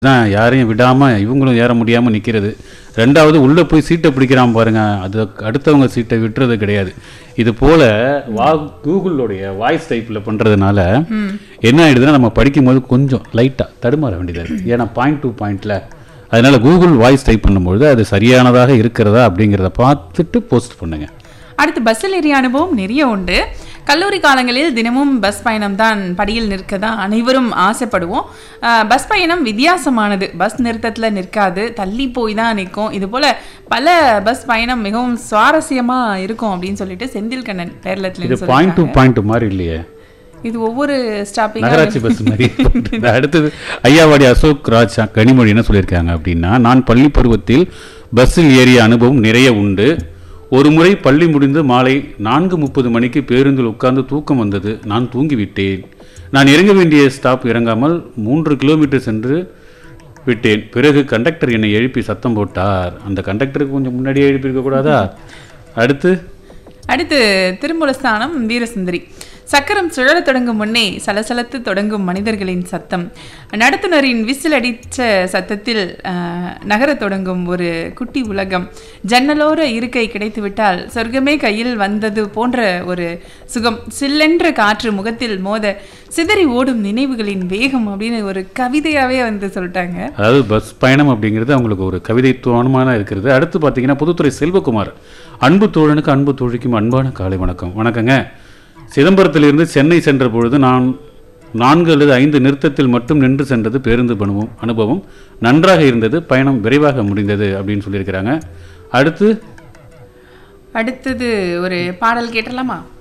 தான் யாரையும் விடாமல் இவங்களும் ஏற முடியாமல் நிற்கிறது ரெண்டாவது உள்ளே போய் சீட்டை பிடிக்கிறான் பாருங்க அது அடுத்தவங்க சீட்டை விட்டுறது கிடையாது இது போல் வா கூகுளோடைய வாய்ஸ் டைப்பில் பண்ணுறதுனால என்ன ஆயிடுதுன்னா நம்ம படிக்கும்போது கொஞ்சம் லைட்டாக தடுமாற வேண்டியது இருக்கு ஏன்னா பாயிண்ட் டு பாயிண்டில் அதனால கூகுள் வாய்ஸ் டைப் பண்ணும்பொழுது அது சரியானதாக இருக்கிறதா அப்படிங்கிறத பார்த்துட்டு போஸ்ட் பண்ணுங்க அடுத்து பஸ்ஸில் ஏறிய அனுபவம் நிறைய உண்டு கல்லூரி காலங்களில் தினமும் பஸ் பயணம் தான் படியில் நிற்க தான் அனைவரும் ஆசைப்படுவோம் ஆஹ் பஸ் பயணம் வித்தியாசமானது பஸ் நிறுத்தத்தில் நிற்காது தள்ளி போய் தான் நிற்கும் இது போல பல பஸ் பயணம் மிகவும் சுவாரஸ்யமா இருக்கும் அப்படின்னு சொல்லிட்டு செந்தில் கண்ணன் இது பேரளத்தில் பாயிண்ட் டு பாயிண்ட் மாதிரி இல்லையே இது ஒவ்வொரு ஸ்டாப்பிங் நகராட்சி பஸ் மாதிரி இந்த அடுத்தது ஐயாவாடி அசோக் ராஜ் கனிமொழி என்ன சொல்லியிருக்காங்க அப்படின்னா நான் பள்ளி பருவத்தில் பஸ்ஸில் ஏறிய அனுபவம் நிறைய உண்டு ஒரு முறை பள்ளி முடிந்து மாலை நான்கு முப்பது மணிக்கு பேருந்தில் உட்கார்ந்து தூக்கம் வந்தது நான் தூங்கிவிட்டேன் நான் இறங்க வேண்டிய ஸ்டாப் இறங்காமல் மூன்று கிலோமீட்டர் சென்று விட்டேன் பிறகு கண்டக்டர் என்னை எழுப்பி சத்தம் போட்டார் அந்த கண்டக்டருக்கு கொஞ்சம் முன்னாடியே எழுப்பியிருக்க கூடாதா அடுத்து அடுத்து திருமூலஸ்தானம் வீரசுந்தரி சக்கரம் சுழலத் தொடங்கும் முன்னே சலசலத்து தொடங்கும் மனிதர்களின் சத்தம் நடத்துனரின் விசில் அடித்த சத்தத்தில் ஆஹ், நகரத் தொடங்கும் ஒரு குட்டி உலகம் ஜன்னலோர இருக்கை கிடைத்துவிட்டால் சொர்க்கமே கையில் வந்தது போன்ற ஒரு சுகம் சில்லென்ற காற்று முகத்தில் மோத சிதறி ஓடும் நினைவுகளின் வேகம் அப்படின்னு ஒரு கவிதையாவே வந்து சொல்லிட்டாங்க அதாவது பஸ் பயணம் அப்படிங்கிறது அவங்களுக்கு ஒரு கவிதைத்துவமான இருக்கிறது அடுத்து பார்த்தீங்கன்னா புதுத்துறை செல்வகுமார் அன்பு தோழனுக்கு அன்பு தோழிக்கும் அன்பான காலை வணக்கம் வணக்கங்க சிதம்பரத்திலிருந்து சென்னை சென்ற பொழுது நான் நான்கு அல்லது ஐந்து நிறுத்தத்தில் மட்டும் நின்று சென்றது பேருந்து அனுபவம் அனுபவம் நன்றாக இருந்தது பயணம் விரைவாக முடிந்தது அப்படின்னு சொல்லியிருக்கிறாங்க அடுத்து அடுத்தது ஒரு பாடல் கேட்டலாமா